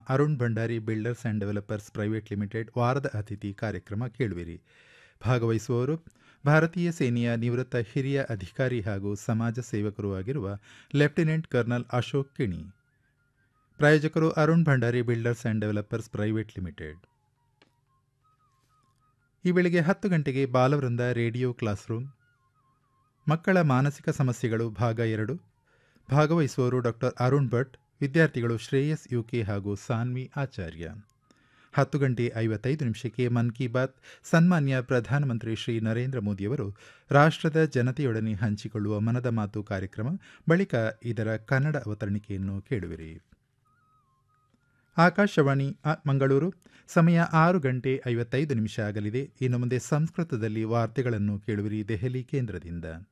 Arun Bhandari builders and developers private limited ವಾರದ ಅತಿಥಿ ಕಾರ್ಯಕ್ರಮ ಕೇಳುವಿರಿ ಭಾಗವಹಿಸುವವರು ಭಾರತೀಯ ಸೇನೆಯ ನಿವೃತ್ತ ಹಿರಿಯ ಅಧಿಕಾರಿ ಹಾಗೂ ಸಮಾಜ ಸೇವಕರೂ ಆಗಿರುವ ಲೆಫ್ಟಿನೆಂಟ್ ಕರ್ನಲ್ ಅಶೋಕ್ ಕಿಣಿ ಪ್ರಾಯೋಜಕರು Arun Bhandari builders and developers private limited ಈ ಬೆಳಿಗ್ಗೆ ಹತ್ತು ಗಂಟೆಗೆ ಬಾಲವೃಂದ ರೇಡಿಯೋ ಕ್ಲಾಸ್ ರೂಮ್ ಮಕ್ಕಳ ಮಾನಸಿಕ ಸಮಸ್ಯೆಗಳು ಭಾಗ ಎರಡು ಭಾಗವಹಿಸುವವರು ಡಾಕ್ಟರ್ ಅರುಣ್ ಭಟ್ ವಿದ್ಯಾರ್ಥಿಗಳು ಶ್ರೇಯಸ್ ಯುಕೆ ಹಾಗೂ ಸಾನ್ವಿ ಆಚಾರ್ಯ ಹತ್ತು ಗಂಟೆ ಐವತ್ತೈದು ನಿಮಿಷಕ್ಕೆ ಮನ್ ಕಿ ಬಾತ್ ಸನ್ಮಾನ್ಯ ಪ್ರಧಾನಮಂತ್ರಿ ಶ್ರೀ ನರೇಂದ್ರ ಮೋದಿಯವರು ರಾಷ್ಟ್ರದ ಜನತೆಯೊಡನೆ ಹಂಚಿಕೊಳ್ಳುವ ಮನದ ಮಾತು ಕಾರ್ಯಕ್ರಮ ಬಳಿಕ ಇದರ ಕನ್ನಡ ಅವತರಣಿಕೆಯನ್ನು ಕೇಳುವಿರಿ ಆಕಾಶವಾಣಿ ಆ, ಮಂಗಳೂರು ಸಮಯ ಆರು ಗಂಟೆ ಐವತ್ತೈದು ನಿಮಿಷ ಆಗಲಿದೆ ಇನ್ನು ಮುಂದೆ ಸಂಸ್ಕೃತದಲ್ಲಿ ವಾರ್ತೆಗಳನ್ನು ಕೇಳುವಿರಿ ದೆಹಲಿ ಕೇಂದ್ರದಿಂದ